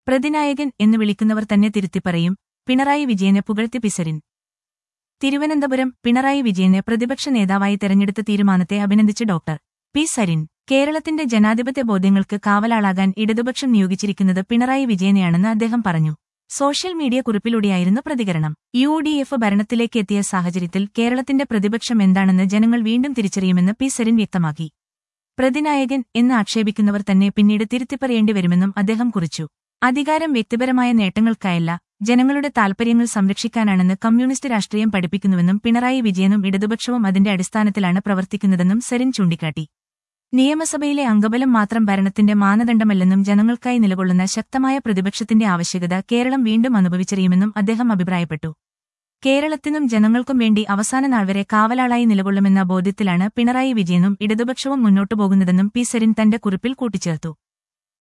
പ്രതിനായകൻ എന്ന് വിളിക്കുന്നവർ തന്നെ തിരുത്തിപ്പറയും പിണറായി വിജയനെ പുകഴ്ത്തി പിസരിൻ തിരുവനന്തപുരം പിണറായി വിജയനെ പ്രതിപക്ഷ നേതാവായി തെരഞ്ഞെടുത്ത തീരുമാനത്തെ അഭിനന്ദിച്ച് ഡോക്ടർ പി സരിൻ കേരളത്തിന്റെ ജനാധിപത്യ ബോധ്യങ്ങൾക്ക് കാവലാളാകാൻ ഇടതുപക്ഷം നിയോഗിച്ചിരിക്കുന്നത് പിണറായി വിജയനെയാണെന്ന് അദ്ദേഹം പറഞ്ഞു സോഷ്യൽ മീഡിയ കുറിപ്പിലൂടെയായിരുന്നു പ്രതികരണം യു ഡി എഫ് ഭരണത്തിലേക്ക് എത്തിയ സാഹചര്യത്തിൽ കേരളത്തിന്റെ പ്രതിപക്ഷം എന്താണെന്ന് ജനങ്ങൾ വീണ്ടും തിരിച്ചറിയുമെന്ന് പി സരിൻ വ്യക്തമാക്കി പ്രതിനായകൻ എന്ന് ആക്ഷേപിക്കുന്നവർ തന്നെ പിന്നീട് തിരുത്തിപ്പറയേണ്ടി വരുമെന്നും അദ്ദേഹം കുറിച്ചു അധികാരം വ്യക്തിപരമായ നേട്ടങ്ങൾക്കായല്ല ജനങ്ങളുടെ താൽപര്യങ്ങൾ സംരക്ഷിക്കാനാണെന്ന് കമ്മ്യൂണിസ്റ്റ് രാഷ്ട്രീയം പഠിപ്പിക്കുന്നുവെന്നും പിണറായി വിജയനും ഇടതുപക്ഷവും അതിന്റെ അടിസ്ഥാനത്തിലാണ് പ്രവർത്തിക്കുന്നതെന്നും സരിൻ ചൂണ്ടിക്കാട്ടി നിയമസഭയിലെ അംഗബലം മാത്രം ഭരണത്തിന്റെ മാനദണ്ഡമല്ലെന്നും ജനങ്ങൾക്കായി നിലകൊള്ളുന്ന ശക്തമായ പ്രതിപക്ഷത്തിന്റെ ആവശ്യകത കേരളം വീണ്ടും അനുഭവിച്ചറിയുമെന്നും അദ്ദേഹം അഭിപ്രായപ്പെട്ടു കേരളത്തിനും ജനങ്ങൾക്കും വേണ്ടി അവസാന നാൾ വരെ കാവലാളായി നിലകൊള്ളുമെന്ന ബോധ്യത്തിലാണ് പിണറായി വിജയനും ഇടതുപക്ഷവും മുന്നോട്ടു പോകുന്നതെന്നും പി സരിൻ തന്റെ കുറിപ്പിൽ കൂട്ടിച്ചേർത്തു